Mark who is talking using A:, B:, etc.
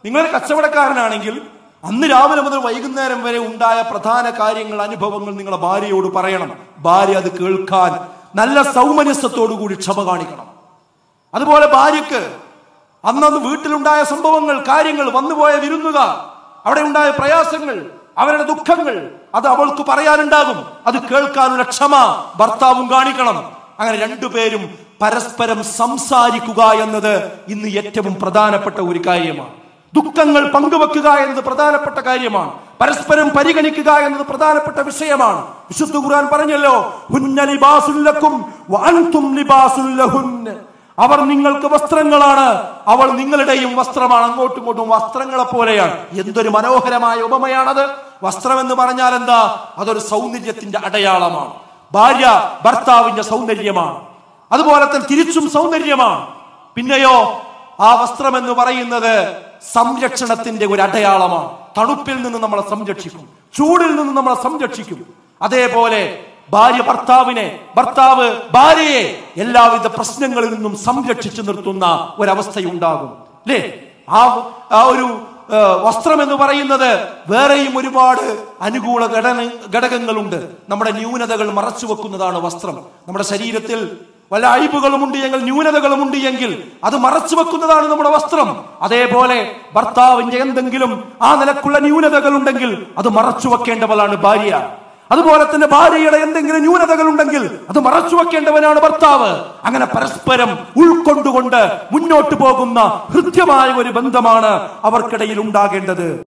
A: നിങ്ങളൊരു കച്ചവടക്കാരനാണെങ്കിൽ അന്ന് രാവിലെ മുതൽ വൈകുന്നേരം വരെ ഉണ്ടായ പ്രധാന കാര്യങ്ങൾ അനുഭവങ്ങൾ നിങ്ങളെ ഭാര്യയോട് പറയണം ഭാര്യ അത് കേൾക്കാൻ നല്ല സൗമനസ്യത്തോടു കൂടി ക്ഷമ കാണിക്കണം അതുപോലെ ഭാര്യക്ക് അന്നന്ന് വീട്ടിലുണ്ടായ സംഭവങ്ങൾ കാര്യങ്ങൾ വന്നുപോയ വിരുന്നുകാർ അവിടെ ഉണ്ടായ പ്രയാസങ്ങൾ അവരുടെ ദുഃഖങ്ങൾ അത് അവൾക്ക് പറയാനുണ്ടാകും അത് കേൾക്കാനുള്ള ക്ഷമ ഭർത്താവും കാണിക്കണം അങ്ങനെ രണ്ടുപേരും പരസ്പരം സംസാരിക്കുക എന്നത് ഇന്ന് ഏറ്റവും പ്രധാനപ്പെട്ട ഒരു കാര്യമാണ് ദുഃഖങ്ങൾ പങ്കുവെക്കുക എന്നത് പ്രധാനപ്പെട്ട കാര്യമാണ് പരസ്പരം പരിഗണിക്കുക എന്നത് പ്രധാനപ്പെട്ട വിഷയമാണ് വിശുദ്ധ ഖുർആൻ പറഞ്ഞല്ലോ ഹുന്ന ലിബാസുല്ലക്കും വഅൻതും ലിബാസുല്ലഹുന്ന അവർ നിങ്ങൾക്ക് വസ്ത്രങ്ങളാണ് അവൾ നിങ്ങളുടെയും വസ്ത്രമാണ് അങ്ങോട്ടും ഇങ്ങോട്ടും വസ്ത്രങ്ങളെ പോലെയാണ് എന്തൊരു മനോഹരമായ ഉപമയാണത് വസ്ത്രം എന്ന് പറഞ്ഞാൽ എന്താ അതൊരു സൗന്ദര്യത്തിന്റെ അടയാളമാണ് ഭാര്യ ഭർത്താവിന്റെ സൗന്ദര്യമാണ് അതുപോലെ തന്നെ തിരിച്ചും സൗന്ദര്യമാണ് പിന്നെയോ ആ വസ്ത്രം എന്ന് പറയുന്നത് സംരക്ഷണത്തിന്റെ ഒരു അടയാളമാണ് തണുപ്പിൽ നിന്ന് നമ്മളെ സംരക്ഷിക്കും ചൂടിൽ നിന്ന് നമ്മളെ സംരക്ഷിക്കും അതേപോലെ ഭാര്യ ഭർത്താവിനെ ഭർത്താവ് ഭാര്യയെ എല്ലാവിധ പ്രശ്നങ്ങളിൽ നിന്നും സംരക്ഷിച്ചു നിർത്തുന്ന ഒരവസ്ഥയുണ്ടാകും അല്ലേ ആ ആ ഒരു ആ, വസ്ത്രം എന്ന് പറയുന്നത് വേറെയും ഒരുപാട് അനുകൂല ഘടന ഘടകങ്ങളുണ്ട് നമ്മുടെ ന്യൂനതകൾ മറച്ചു വെക്കുന്നതാണ് വസ്ത്രം നമ്മുടെ ശരീരത്തിൽ വല്ല അഴിവുകളുമുണ്ട് എങ്കിൽ ന്യൂനതകളുമുണ്ട് എങ്കിൽ അത് മറച്ചു വെക്കുന്നതാണ് നമ്മുടെ വസ്ത്രം അതേപോലെ ഭർത്താവിന്റെ എന്തെങ്കിലും ആ നിലക്കുള്ള ന്യൂനതകൾ ഉണ്ടെങ്കിൽ അത് മറച്ചു വെക്കേണ്ടവളാണ് ഭാര്യ അതുപോലെ തന്നെ ഭാര്യയുടെ എന്തെങ്കിലും ന്യൂനതകൾ ഉണ്ടെങ്കിൽ അത് മറച്ചു വെക്കേണ്ടവനാണ് ഭർത്താവ് അങ്ങനെ പരസ്പരം ഉൾക്കൊണ്ടുകൊണ്ട് മുന്നോട്ട് പോകുന്ന ഹൃദ്യമായ ഒരു ബന്ധമാണ് അവർക്കിടയിൽ ഉണ്ടാകേണ്ടത്